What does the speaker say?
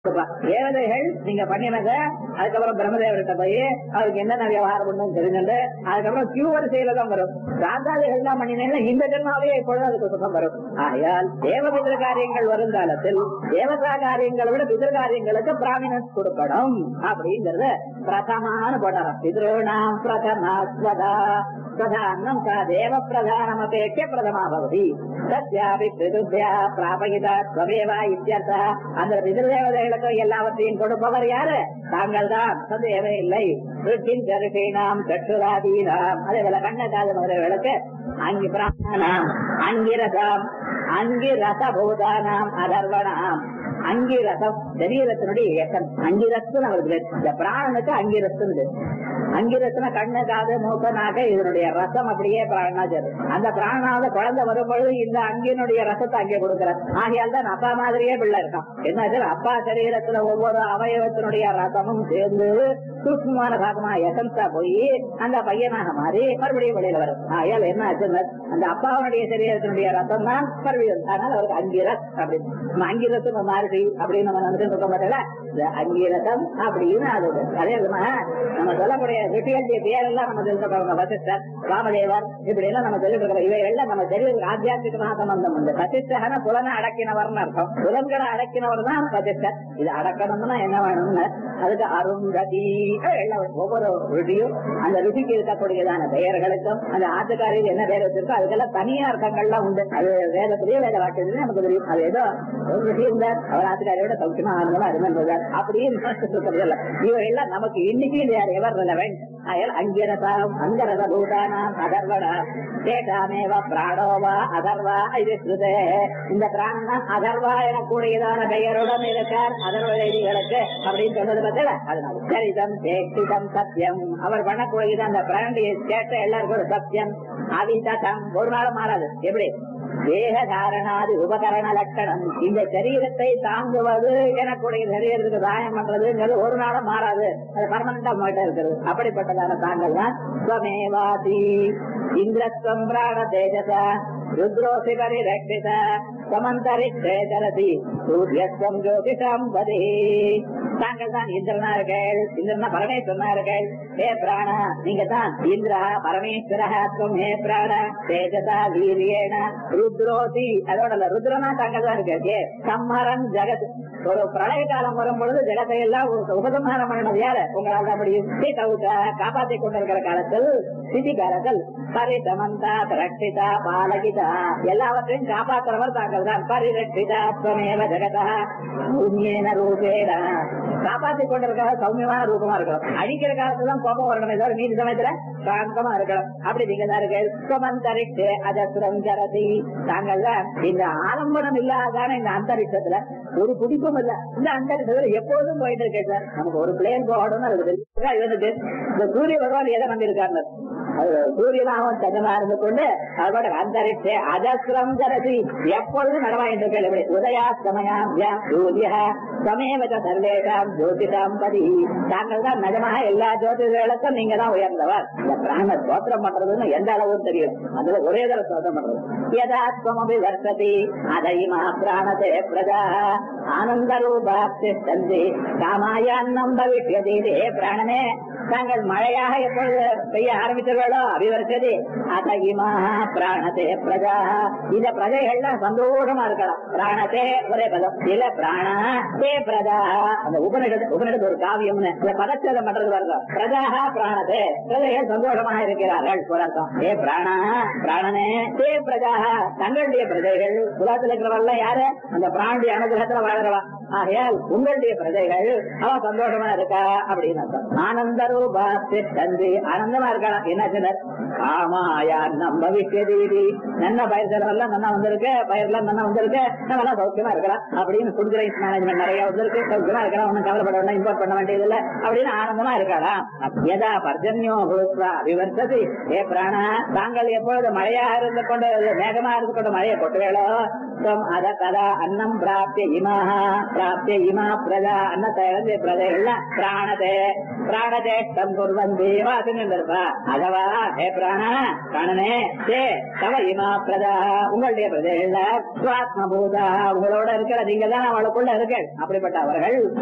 தேவதைகள் நீங்க பண்ணினத அதுக்கப்புறம் பிரம்மதேவர்கிட்ட போய் அவருக்கு என்னென்ன விவகாரம் பண்ணும் தெரிஞ்சுட்டு அதுக்கப்புறம் கியூ வரிசையில தான் வரும் ராஜாதிகள் தான் பண்ணினீங்கன்னா இந்த ஜென்மாவே எப்பொழுதும் அதுக்கு சுகம் வரும் ஆகையால் தேவ பிதிர காரியங்கள் வரும் காலத்தில் தேவதா காரியங்களை விட பிதிர காரியங்களுக்கு பிராமினன்ஸ் கொடுக்கணும் அப்படிங்கறத பிரதமான போட்டாராம் பிதிருணாம் பிரதமாஸ்வதா பிரதானம் சா தேவ பிரதானமபேட்ச பிரதமா பவதி சத்யாபி பிதுபியா பிராபகிதா ஸ்வமேவா இத்தியர்த்தா அந்த பிதிருதேவதைகளுக்கு எல்லாவற்றையும் கொடுப்பவர் யாரு தாங்கள் தான் சந்தேகமே இல்லை ருட்டின் கருஷீனாம் கட்டுராதீனாம் அதே போல கண்ணகாத முதல்களுக்கு அங்கி பிராணாம் அங்கிரசாம் அங்கிரச பூதானாம் அதர்வனாம் அங்கிரசம் சரீரத்தினுடைய இயக்கம் அங்கிரசம் அவருக்கு பேர். இந்த பிராணனுக்கு அங்கிரசம் அங்கிரசன கண்ணு காது மூக்க நாக்க இதனுடைய ரசம் அப்படியே பிராணாச்சது அந்த பிராணாவது குழந்தை வரும்பொழுது இந்த அங்கினுடைய ரசத்தை அங்கே கொடுக்கிறார் ஆகையால் தான் அப்பா மாதிரியே பிள்ளை இருக்கான் என்ன அப்பா சரீரத்துல ஒவ்வொரு அவயவத்தினுடைய ரசமும் சேர்ந்து சூக்மமான பாகமா எசன்ஸா போய் அந்த பையனாக மாறி மறுபடியும் வெளியில வரும் ஆகையால் என்ன ஆச்சுன்னா அந்த அப்பாவுடைய சரீரத்தினுடைய ரசம் தான் மறுபடியும் அதனால அவருக்கு அங்கிரஸ் அப்படின்னு நம்ம அங்கிரசம் மாறுதி அப்படின்னு நம்ம நினைச்சு சொல்ல மாட்டேல இந்த அங்கிரசம் அப்படின்னு அது ஒரு. அதே விதமா நம்ம சொல்லக்கூடிய ரிட்டியல்டைய பேரெல்லாம் நம்ம தெரிஞ்சுக்கிறோம் வசிஷ்டர் ராமதேவர் இப்படி எல்லாம் நம்ம தெரிஞ்சுக்கிறோம் இவை எல்லாம் நம்ம தெரியுது ஆத்தியாத்மிகமாக சம்பந்தம் உண்டு வசிஷ்டகன புலனை அடக்கினவர்னு அர்த்தம் புலன்களை அடக்கினவர் தான் வசிஷ்டர் இது அடக்கணும்னா என்ன வேணும்னு அதுக்கு அருந்ததி எல்லாம் ஒவ்வொரு ருடியும் அந்த ருசிக்கு இருக்கக்கூடியதான பெயர்களுக்கும் அந்த ஆத்துக்காரியில் என்ன பேர் வச்சிருக்கோ அதுக்கெல்லாம் தனியா அர்த்தங்கள்லாம் உண்டு அது வேதத்திலேயே வேத வாக்கியத்திலேயே நமக்கு தெரியும் அது ஏதோ ஒரு ருசி இருந்தார் அவர் ஆத்துக்காரியோட சௌக்கியமா ஆனந்தமா இருந்திருந்தார் அப்படின்னு சொல்றது இல்ல இவையெல்லாம் நமக்கு இன்னைக்கு யார் எவர் ரெலவென்ட் அயல் அங்கிரசாம் அங்கரச பூதானாம் அதர்வடா சேட்டாமேவ பிராணோவா அதர்வா இது ஸ்ருதே இந்த பிராணன் அதர்வா எனக்கூடியதான பெயருடன் இருக்கார் அதர்வ செய்திகளுக்கு அப்படின்னு சொன்னது பார்த்தல அதனால சரிதம் சேஷ்டிதம் சத்தியம் அவர் பண்ணக்கூடியது அந்த பிராண்டி கேட்ட எல்லாருக்கும் ஒரு சத்தியம் அவிதம் ஒரு நாளும் மாறாது எப்படி தேக தாரணாதி உபகரண லட்சணம் இந்த சரீரத்தை தாங்குவது எனக்குடைய சரீரத்துக்கு தாயம் பண்றதுங்கிறது ஒரு நாளும் மாறாது அது பர்மனண்டா மாட்ட இருக்கிறது அப்படிப்பட்டதான தாங்கள் தான் ஸ்வமேவாதி இந்திரஸ்வம் பிராண தேஜச ருத்ரோசி பரிரட்சித சமந்தரிக்ஷே சரதி சூரியஸ்வம் ஜோதிஷம் பதி தாங்கள் தான் இந்திரனார்கள் இந்திரனா பரமேஸ்வரனார்கள் ஹே பிராண நீங்க தான் இந்திரா பரமேஸ்வரத்துவம் ஹே பிராண தேஜதா வீரியேன ருத்ரோதி அதோட இல்ல, ருத்ரனா தாங்கள் தான் இருக்கு சம்மரன் ஜெகத் ஒரு பிரளய காலம் வரும் பொழுது ஜெகத்தை எல்லாம் உ- உபசம்ஹாரம் பண்ணது யாரு உங்களால் தான் முடியும் காப்பாற்றி கொண்டிருக்கிற காலத்தில் சிதி காலத்தில் பரிசமந்தா ரட்சிதா பாலகிதா எல்லாவற்றையும் காப்பாற்றுறவர் தாங்கள் தான் பரிரட்சிதா ஸ்வமேவ ஜெகதா சௌமியேன ரூபேன காப்பாற்றி கொண்டிருக்கிற சௌமியமான ரூபமா இருக்கணும் அழிக்கிற காலத்துல தான் கோபம் வரணும் ஏதாவது மீதி சமயத்துல சாந்தமா இருக்கணும் அப்படி நீங்க தான் இருக்கு சுமந்தரிட்டு அதசுரம் ஜரதி தாங்கள் தான் இந்த ஆலம்பனம் இல்லாதான இந்த அந்தரிஷத்துல ஒரு பிடிப்பும் இல்ல இந்த அந்தரிஷத்துல எப்போதும் போயிட்டு இருக்கேன் சார் நமக்கு ஒரு பிளேன் போகணும்னு அது தெரியும். இவனுக்கு இந்த சூரிய பகவான் எதை நம்பியிருக்காங்க அது சூரியனாகவும் சந்திரனா இருந்து கொண்டு அதோட அந்தரிட்டு அதசுரம் ஜரதி எப்பொழுதும் நடவாயிட்டு இருக்கேன் எப்படி உதயாஸ்தமயாம் சூரிய சமேவத சர்வேஷாம் ஜோதிஷாம் பதி தாங்கள் தான் நிஜமாக எல்லா ஜோதிஷர்களுக்கும் நீங்க தான் உயர்ந்தவர் இந்த பிராண ஸ்தோத்திரம் பண்றதுன்னு எந்த அளவும் தெரியும் அதுல ஒரே தடவை ஸ்தோத்திரம் பண்றது யதாத்மபி வர்த்ததி அதைமா பிராணதே பிரஜா ஆனந்த ரூபாஸ்தி சந்தி காமாயான்னம் பவிஷ்யதி ஹே பிராணனே தாங்கள் மழையாக எப்பொழுது பெய்ய ஆரம்பித்தீர்களோ அபிவர்த்ததி அதைமா பிராணதே பிரஜா இந்த பிரஜைகள்லாம் சந்தோஷமா இருக்கலாம் பிராணத்தே ஒரே பதம் இல்ல பிராணா தே பிரஜா அந்த உபனிடத்து உபனிடத்து ஒரு காவியம்னு இந்த பதச்சேதம் பண்றது வருது பிரஜா பிராணத்தே பிரஜைகள் சந்தோஷமாக இருக்கிறார்கள் ஒரு அர்த்தம் ஏ பிராணா பிராணனே தே பிரஜா தங்களுடைய பிரஜைகள் உலகத்தில் இருக்கிறவர்கள் யாரு அந்த பிராணுடைய அனுகிரகத்துல வாழ்றவா ஆகையால் உங்களுடைய பிரஜைகள் அவ சந்தோஷமா இருக்கா அப்படின்னு அர்த்தம் ஆனந்த ரூபா தந்தி ஆனந்தமா இருக்கலாம் என்ன சொன்னார் காமாயா நம்ம விஷயதீதி நல்ல பயிர் செலவெல்லாம் நல்லா வந்திருக்கு பயிரெல்லாம் நல்லா வந்திருக்கு நம்ம எல்லாம் சௌக்கியமா இருக்கலாம் அப்படின்னு ஃபுட் கிரைஸ் மேனேஜ்மெண்ட் நிறைய வந்திருக்கு சௌக்கியமா இருக்கலாம் ஒன்னும் கவலைப்பட வேண்டாம் இம்போர்ட் பண்ண வேண்டியது இல்ல அப்படின்னு ஆனந்தமா இருக்கலாம் எதா பர்ஜன்யோ பூத்வா விவர்த்ததி ஏ பிராணா தாங்கள் எப்பொழுது மழையாக இருந்து கொண்டு மேகமா இருந்து கொண்டு மழையை கொட்டுவேளோ துவம் அத கதா அன்னம் பிராப்திய இமாக பிராப்திய இமா பிரஜா அன்னத்தை இழந்து பிரஜைகள்ல பிராணதே பிராணதேஷ்டம் குர்வந்தி வாசனிருப்பா அதவா ஹே பிராண பிராணனே தே தவ இமா பிரஜா உங்களுடைய பிரஜைகள்ல சுவாத்மபூதா உங்களோட இருக்கிற நீங்க தான் அவளுக்குள்ள இருக்கு அப்படிப்பட்ட அவர்கள்